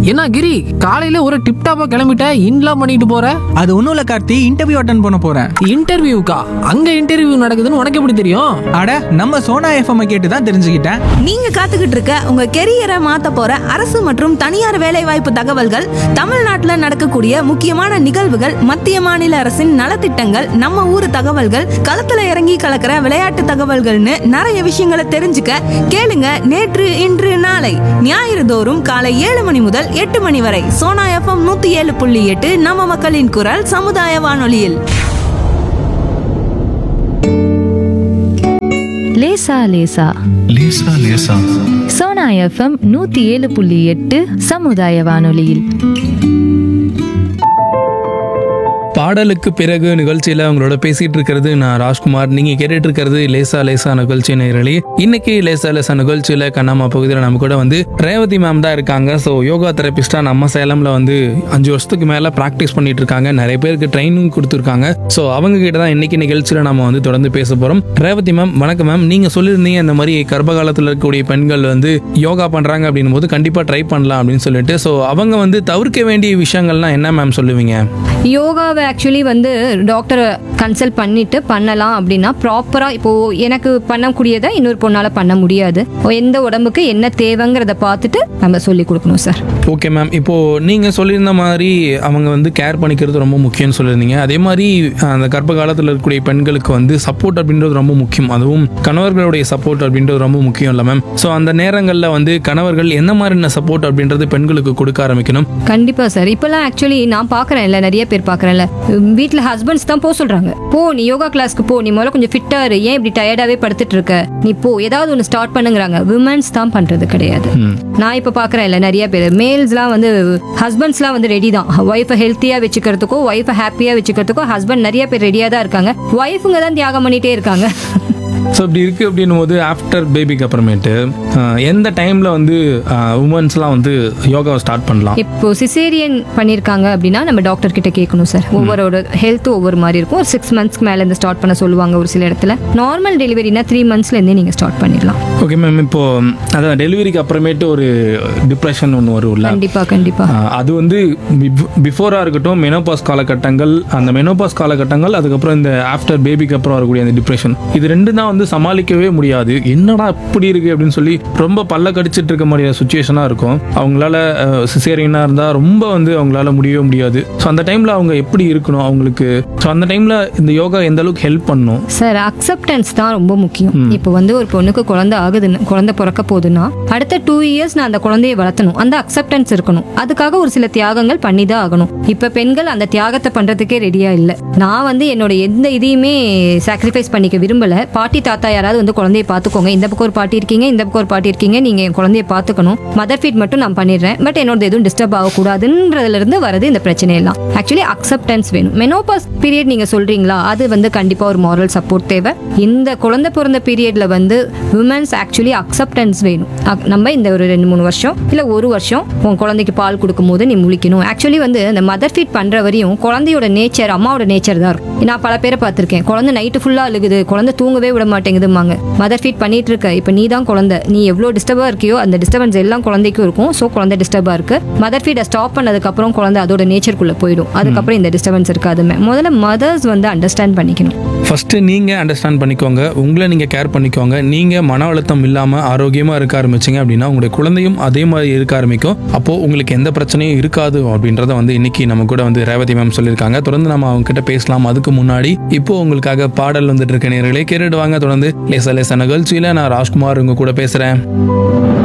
என்ன கிரி காலையில ஒரு டிப்டாப்பா கிளம்பிட்ட இன்லாம் பண்ணிட்டு போற அது ஒன்றும் இல்லை கார்த்தி இன்டர்வியூ அட்டன் பண்ண போகிறேன் இன்டர்வியூக்கா அங்க இன்டர்வியூ நடக்குதுன்னு உனக்கு எப்படி தெரியும் அட நம்ம சோனா எஃப்எம் கேட்டு தான் தெரிஞ்சுக்கிட்டேன் நீங்க காத்துக்கிட்டு இருக்க உங்க கெரியரை மாத்த போற அரசு மற்றும் தனியார் வேலைவாய்ப்பு தகவல்கள் தமிழ்நாட்டுல நடக்கக்கூடிய முக்கியமான நிகழ்வுகள் மத்திய மாநில அரசின் நலத்திட்டங்கள் நம்ம ஊர் தகவல்கள் களத்துல இறங்கி கலக்கிற விளையாட்டு தகவல்கள்னு நிறைய விஷயங்களை தெரிஞ்சுக்க கேளுங்க நேற்று இன்று நாளை ஞாயிறு தோறும் காலை ஏழு மணி முதல் எட்டு மணி வரை சோனா எஃப்எம் நூத்தி ஏழு புள்ளி எட்டு நம்ம மக்களின் குரல் சமுதாய வானொலியில் லேசா லேசா லேசா லேசா சோனா எஃப்எம் நூத்தி ஏழு புள்ளி எட்டு சமுதாய வானொலியில் பாடலுக்கு பிறகு நிகழ்ச்சியில் உங்களோட பேசிட்டு இருக்கிறது நான் ராஜ்குமார் நீங்க கேட்டுட்டு இருக்கிறது லேசா லேசா நிகழ்ச்சி நேரலி இன்னைக்கு லேசா லேசா நிகழ்ச்சியில கண்ணம்மா பகுதியில் நம்ம கூட வந்து ரேவதி மேம் தான் இருக்காங்க ஸோ யோகா தெரபிஸ்டா நம்ம சேலம்ல வந்து அஞ்சு வருஷத்துக்கு மேல ப்ராக்டிஸ் பண்ணிட்டு இருக்காங்க நிறைய பேருக்கு ட்ரைனிங் கொடுத்துருக்காங்க ஸோ அவங்க கிட்ட தான் இன்னைக்கு நிகழ்ச்சியில நம்ம வந்து தொடர்ந்து பேச போறோம் ரேவதி மேம் வணக்கம் மேம் நீங்க சொல்லியிருந்தீங்க இந்த மாதிரி கர்ப்ப காலத்தில் இருக்கக்கூடிய பெண்கள் வந்து யோகா பண்றாங்க அப்படின்னும் போது கண்டிப்பா ட்ரை பண்ணலாம் அப்படின்னு சொல்லிட்டு ஸோ அவங்க வந்து தவிர்க்க வேண்டிய விஷயங்கள்லாம் என்ன மேம் சொல்லுவீங்க யோகாவை ஆக்சுவலி வந்து டாக்டரை கன்சல்ட் பண்ணிட்டு பண்ணலாம் அப்படின்னா ப்ராப்பராக இப்போ எனக்கு பண்ணக்கூடியதை இன்னொரு பொண்ணால் பண்ண முடியாது எந்த உடம்புக்கு என்ன தேவைங்கிறத பார்த்துட்டு நம்ம சொல்லி கொடுக்கணும் சார் ஓகே மேம் இப்போ நீங்க சொல்லியிருந்த மாதிரி அவங்க வந்து கேர் பண்ணிக்கிறது ரொம்ப முக்கியம்னு சொல்லியிருந்தீங்க அதே மாதிரி அந்த கர்ப்ப காலத்தில் இருக்கக்கூடிய பெண்களுக்கு வந்து சப்போர்ட் அப்படின்றது ரொம்ப முக்கியம் அதுவும் கணவர்களுடைய சப்போர்ட் அப்படின்றது ரொம்ப முக்கியம் இல்லை மேம் ஸோ அந்த நேரங்களில் வந்து கணவர்கள் என்ன மாதிரியான சப்போர்ட் அப்படின்றது பெண்களுக்கு கொடுக்க ஆரம்பிக்கணும் கண்டிப்பாக சார் இப்போல்லாம் ஆக்சுவலி நான் பார்க்குறேன்ல நிறைய பேர் பார்க்குறேன்ல வீட்டில் ஹஸ்பண்ட்ஸ் தான் போக சொல்கிறாங்க போ நீ யோகா கிளாஸ்க்கு போ நீ முதல்ல கொஞ்சம் ஃபிட்டாக இரு ஏன் இப்படி டயர்டாகவே படுத்துட்டு இருக்க நீ போ ஏதாவது ஒன்று ஸ்டார்ட் பண்ணுங்கிறாங்க விமன்ஸ் தான் பண்ணுறது கிடையாது நான் இப்போ பார்க்குறேன் இல்லை நிறைய பேர் மேல்ஸ்லாம் வந்து ஹஸ்பண்ட்ஸ்லாம் வந்து ரெடி தான் ஒய்ஃபை ஹெல்த்தியாக வச்சுக்கிறதுக்கோ ஒய்ஃபை ஹாப்பியாக வச்சுக்கிறதுக்கோ ஹஸ்பண்ட் நிறைய பேர் ரெடியாக தான் இருக்காங்க ஒய்ஃபுங்க தான் தியாகம் பண்ணிட்டே இருக்காங்க ஸோ இப்படி இருக்கு அப்படின்னும் போது ஆஃப்டர் பேபிக்கு அப்புறமேட்டு ஆஹ், எந்த டைமில் வந்து உமன்ஸ்லாம் வந்து யோகாவை ஸ்டார்ட் பண்ணலாம் இப்போ சிசேரியன் பண்ணியிருக்காங்க அப்படின்னா நம்ம டாக்டர் கிட்ட கேட்கணும் சார் ஒவ்வொரு ஹெல்த் ஒவ்வொரு மாதிரி இருக்கும் ஒரு சிக்ஸ் மந்த்ஸ்க்கு மேல இருந்து ஸ்டார்ட் பண்ண சொல்லுவாங்க ஒரு சில இடத்துல நார்மல் டெலிவரினா த்ரீ மந்த்ஸ்ல இருந்தே நீங்க ஸ்டார்ட் பண்ணிடலாம் ஓகே மேம் இப்போ அதான் டெலிவரிக்கு அப்புறமேட்டு ஒரு டிப்ரெஷன் ஒன்று வரும்ல கண்டிப்பா கண்டிப்பா ஆஹ் அது வந்து பிஃபோராக இருக்கட்டும் மெனோபாஸ் காலகட்டங்கள் அந்த மெனோபாஸ் காலகட்டங்கள் அதுக்கப்புறம் இந்த ஆஃப்டர் பேபிக்கு அப்புறம் வரக்கூடிய அந்த டிப்ரெஷன் இது ரெண்டு தான் வந்து சமாளிக்கவே முடியாது என்னடா இப்படி இருக்கு அப்படின்னு சொல்லி ரொம்ப பல்ல கடிச்சிட்டு இருக்க மாதிரியான சுச்சுவேஷனாக இருக்கும் அவங்களால சிசேரியனாக இருந்தால் ரொம்ப வந்து அவங்களால முடியவே முடியாது ஸோ அந்த டைமில் அவங்க எப்படி இருக்கணும் அவங்களுக்கு ஸோ அந்த டைமில் இந்த யோகா எந்த அளவுக்கு ஹெல்ப் பண்ணும் சார் அக்செப்டன்ஸ் தான் ரொம்ப முக்கியம் இப்போ வந்து ஒரு பொண்ணுக்கு குழந்தை ஆகுதுன்னு குழந்தை பிறக்க போகுதுன்னா அடுத்த டூ இயர்ஸ் நான் அந்த குழந்தையை வளர்த்தணும் அந்த அக்செப்டன்ஸ் இருக்கணும் அதுக்காக ஒரு சில தியாகங்கள் பண்ணி தான் ஆகணும் இப்போ பெண்கள் அந்த தியாகத்தை பண்றதுக்கே ரெடியா இல்லை நான் வந்து என்னோட எந்த இதையுமே சாக்ரிஃபைஸ் பண்ணிக்க விரும்பல பாட்டி தாத்தா யாராவது வந்து குழந்தைய பார்த்துக்கோங்க இந்த பக்கம் ஒரு பாட்டி இருக்கீங்க இந்த பக்கம் ஒரு பாட்டி இருக்கீங்க நீங்க என் குழந்தைய பார்த்துக்கணும் மதர் ஃபீட் மட்டும் நான் பண்ணிடுறேன் பட் என்னோட எதுவும் டிஸ்டர்ப் ஆகக்கூடாதுன்றதுல இருந்து வரது இந்த பிரச்சனை எல்லாம் ஆக்சுவலி அக்செப்டன்ஸ் வேணும் மெனோபாஸ் பீரியட் நீங்க சொல்றீங்களா அது வந்து கண்டிப்பா ஒரு மாரல் சப்போர்ட் தேவை இந்த குழந்தை பிறந்த பீரியட்ல வந்து விமன்ஸ் ஆக்சுவலி அக்செப்டன்ஸ் வேணும் அக்- நம்ம இந்த ஒரு ரெண்டு மூணு வருஷம் இல்ல ஒரு வருஷம் உன் குழந்தைக்கு பால் கொடுக்கும் போது நீ முழிக்கணும் ஆக்சுவலி வந்து அந்த மதர் ஃபீட் பண்ற வரையும் குழந்தையோட நேச்சர் அம்மாவோட நேச்சர் தான் இருக்கும் நான் பல பேரை பார்த்திருக்கேன் குழந்தை நைட்டு ஃபுல்லா அழுகுது குழந்தை தூங்கவே விட மாட்டேங்குதுமாங்க மதர் ஃபீட் பண்ணிட்டு இருக்க இப்போ நீ தான் குழந்தை நீ எவ்வளோ டிஸ்டர்பா இருக்கியோ அந்த டிஸ்டர்பன்ஸ் எல்லாம் குழந்தைக்கும் இருக்கும் ஸோ குழந்தை டிஸ்டர்பா இருக்கு மதர் ஃபீடை ஸ்டாப் பண்ணதுக்கு அப்புறம் குழந்தை அதோட நேச்சருக்குள்ள போயிடும் அதுக்கப்புறம் இந்த டிஸ்டர்பன்ஸ் இருக்காதுமே முதல்ல மதர்ஸ் வந்து அண்டர்ஸ்டாண்ட் பண்ணிக்கணும் ஃபஸ்ட்டு நீங்கள் அண்டர்ஸ்டாண்ட் பண்ணிக்கோங்க உங்களை நீங்கள் கேர் பண்ணிக்கோங்க நீங்கள் மன அழுத்தம் இல்லாமல் ஆரோக்கியமாக இருக்க ஆரம்பிச்சிங்க அப்படின்னா உங்களுடைய குழந்தையும் அதே மாதிரி இருக்க ஆரம்பிக்கும் அப்போது உங்களுக்கு எந்த பிரச்சனையும் இருக்காது அப்படின்றத வந்து இன்னைக்கு நம்ம கூட வந்து ரேவதி மேம் சொல்லியிருக்காங்க தொடர்ந்து நம்ம அவங்க கிட்ட பேசலாம் அதுக்கு முன்னாடி இப்போ உங்களுக்காக பாடல் வந்துட்டு இருக்க நேர்களே கேட்டுட்டு வாங்க தொடர்ந்து லேசா லேசா நிகழ்ச்சியில் நான் ராஜ்குமார் உங்க கூட பேசுகிறேன்